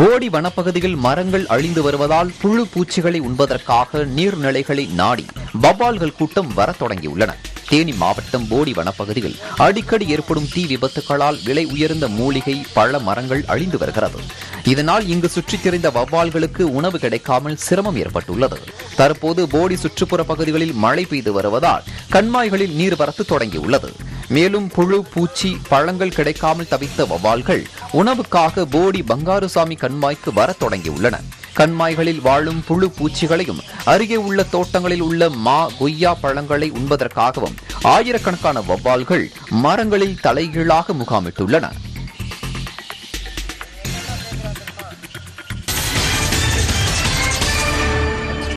போடி வனப்பகுதியில் மரங்கள் அழிந்து வருவதால் புழு பூச்சிகளை உண்பதற்காக நீர்நிலைகளை நாடி வவ்வால்கள் கூட்டம் வரத் தொடங்கியுள்ளன தேனி மாவட்டம் போடி வனப்பகுதியில் அடிக்கடி ஏற்படும் தீ விபத்துகளால் விலை உயர்ந்த மூலிகை பழ மரங்கள் அழிந்து வருகிறது இதனால் இங்கு சுற்றித் திரிந்த வவ்வால்களுக்கு உணவு கிடைக்காமல் சிரமம் ஏற்பட்டுள்ளது தற்போது போடி சுற்றுப்புற பகுதிகளில் மழை பெய்து வருவதால் கண்மாய்களில் நீர்வரத்து தொடங்கியுள்ளது மேலும் புழு பூச்சி பழங்கள் கிடைக்காமல் தவித்த வவ்வால்கள் உணவுக்காக போடி பங்காருசாமி கண்மாய்க்கு வரத் தொடங்கியுள்ளன கண்மாய்களில் வாழும் புழு பூச்சிகளையும் அருகே உள்ள தோட்டங்களில் உள்ள மா கொய்யா பழங்களை உண்பதற்காகவும் ஆயிரக்கணக்கான வவ்வால்கள் மரங்களில் தலைகீழாக முகாமிட்டுள்ளன